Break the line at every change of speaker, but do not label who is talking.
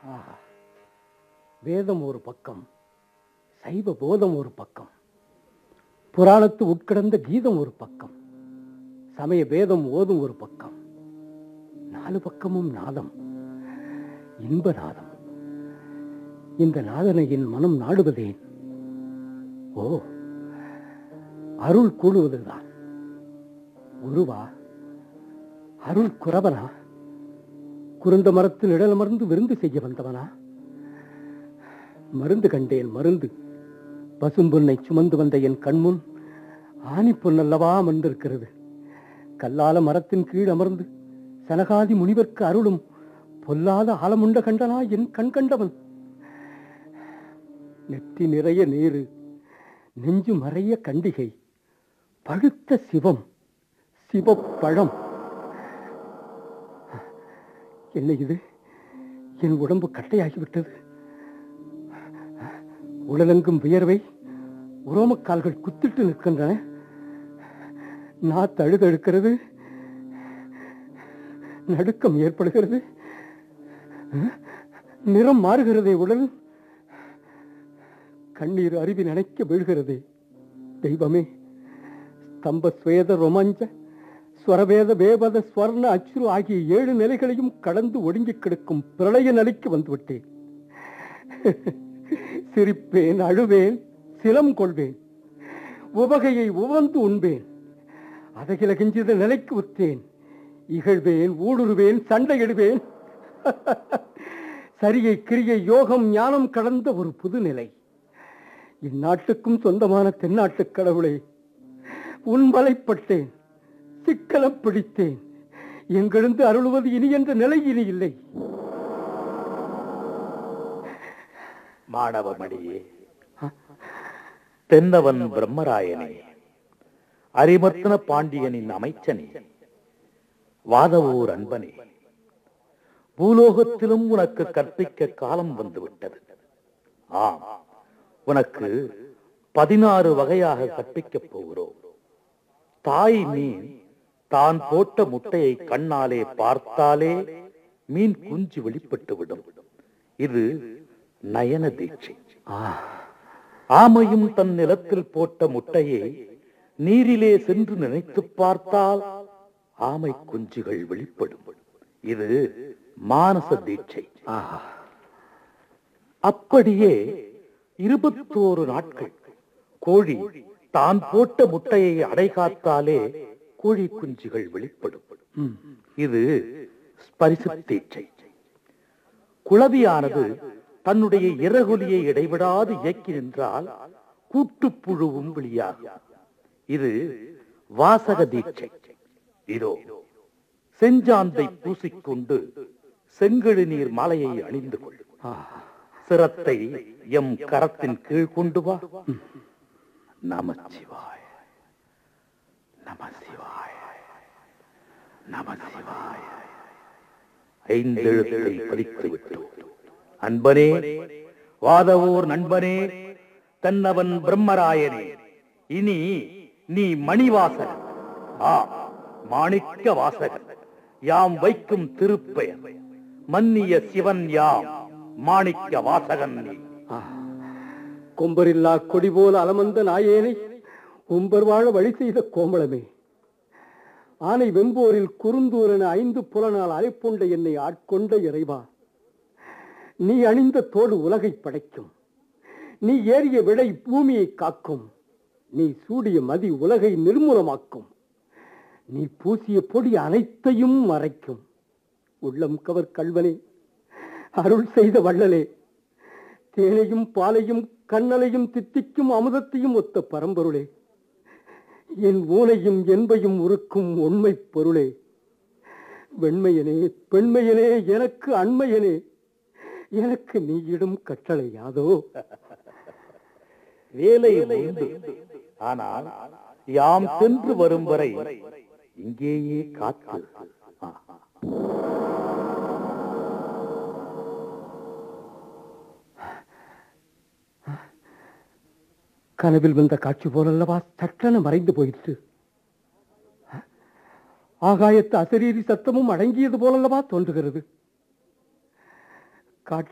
ஆஹா. வேதம் ஒரு பக்கம் சைவ போதம் ஒரு பக்கம் புராணத்து உட்கிடந்த கீதம் ஒரு பக்கம் சமய வேதம் ஓதும் ஒரு பக்கம் நாலு பக்கமும் நாதம் இன்ப நாதம் இந்த நாதனை என் மனம் நாடுவதேன் ஓ அருள் கூடுவதுதான் குருவா அருள் குறவனா குருந்த மரத்து நிழலமர்ந்து விருந்து செய்ய வந்தவனா மருந்து கண்டேன் மருந்து பசும்பொன்னை சுமந்து வந்த என் கண்முன் ஆணி பொன்னல்லவா அமர்ந்திருக்கிறது கல்லால மரத்தின் கீழ் அமர்ந்து சனகாதி முனிவர்க்கு அருளும் பொல்லாத ஆலமுண்ட கண்டனா என் கண் கண்டவன் நெற்றி நிறைய நீரு நெஞ்சு மறைய கண்டிகை பழுத்த சிவம் சிவப்பழம் என்ன இது என் உடம்பு கட்டையாகிவிட்டது உடலெங்கும் வியர்வை உரோமக்கால்கள் குத்திட்டு நிற்கின்றன நான் தழுதழுக்கிறது நடுக்கம் ஏற்படுகிறது நிறம் மாறுகிறதே உடல் கண்ணீர் அருவி நினைக்க வீழ்கிறதே தெய்வமே ஸ்தம்ப ஸ்வேத ரொமாஞ்ச ஸ்வரவேத வேபத ஸ்வர்ண அச்சுரு ஆகிய ஏழு நிலைகளையும் கடந்து ஒடுங்கி கிடக்கும் பிரளய நிலைக்கு வந்துவிட்டேன் சிரிப்பேன் அழுவேன் சிலம் கொள்வேன் உவகையை உவந்து உண்பேன் அதகில கிஞ்சித நிலைக்கு உற்றேன் இகழ்வேன் ஊடுருவேன் சண்டையிடுவேன் சரியை கிரியை யோகம் ஞானம் கடந்த ஒரு புது நிலை இந்நாட்டுக்கும் சொந்தமான தென்னாட்டுக் கடவுளே உன் வலைப்பட்டேன் சிக்கலம் பிடித்தேன் எங்கெழுந்து அருளுவது இனி என்ற நிலை இனி இல்லை
மாணவமணியே தென்னவன் பிரம்மராயனே அரிமர்த்தன பாண்டியனின் அமைச்சனே வாதவூர் அன்பனே பூலோகத்திலும் உனக்கு கற்பிக்க காலம் வந்துவிட்டது ஆம் உனக்கு பதினாறு வகையாக கற்பிக்கப் போகிறோம் தாய் மீன் தான் போட்ட முட்டையை கண்ணாலே பார்த்தாலே மீன் குஞ்சு வெளிப்பட்டு விடும் இது நயன தீட்சை ஆமையும் தன் நிலத்தில் போட்ட முட்டையை நீரிலே சென்று நினைத்துப் பார்த்தால் ஆமை குஞ்சுகள் வெளிப்படும் இது மானச தீட்சை அப்படியே இருபத்தோரு நாட்கள் கோழி தான் போட்ட முட்டையை அடைகாத்தாலே கோழி குஞ்சுகள் வெளிப்படும் இது ஸ்பரிச தீட்சை குளவியானது தன்னுடைய இறகுலியை இடைவிடாது இயக்கி நின்றால் கூட்டுப்புழுவும் வெளியாகும் இது வாசக தீட்சை இதோ செஞ்சாந்தை பூசிக்கொண்டு செங்கழு நீர் மாலையை அணிந்து கொள் சிரத்தை எம் கரத்தின் கீழ் கொண்டு வா நமச்சிவாய நமசிவாய நமசிவாய ஐந்தெழுத்தை பதித்து விட்டோம் அன்பனே வாதவூர் நண்பனே தன்னவன் பிரம்மராயனே இனி நீ மணிவாசகன் ஆ மாணிக்க வாசகன் யாம் வைக்கும் திருப்பெயர் மன்னிய சிவன் யாம் மாணிக்க வாசகன் நீ
கொம்பரில்லா கொடி போல அலமந்த நாயேனை உம்பர் வாழ வழி செய்த கோமளமே ஆனை வெம்போரில் குறுந்தூரன ஐந்து புலனால் அரைப்புண்ட என்னை ஆட்கொண்ட இறைவா நீ அணிந்த தோடு உலகை படைக்கும் நீ ஏறிய விடை பூமியை காக்கும் நீ சூடிய மதி உலகை நிர்மூலமாக்கும் நீ பூசிய பொடி அனைத்தையும் மறைக்கும் உள்ளம் கவர் கல்வனே அருள் செய்த வள்ளலே தேனையும் பாலையும் கண்ணலையும் தித்திக்கும் அமுதத்தையும் ஒத்த பரம்பொருளே என் ஊனையும் என்பையும் உருக்கும் உண்மை பொருளே வெண்மையனே பெண்மையனே எனக்கு அண்மையனே எனக்கு நீயிடும் கட்டளை யாதோ
வேலை உண்டு ஆனால் யாம் சென்று வரும் வரை இங்கேயே காத்து ஆ.
கனவில் வந்த காட்சி போலல்லவா சட்டென மறைந்து போயிற்று ஆகாயத்து அசரீரி சத்தமும் அடங்கியது போலல்லவா தோன்றுகிறது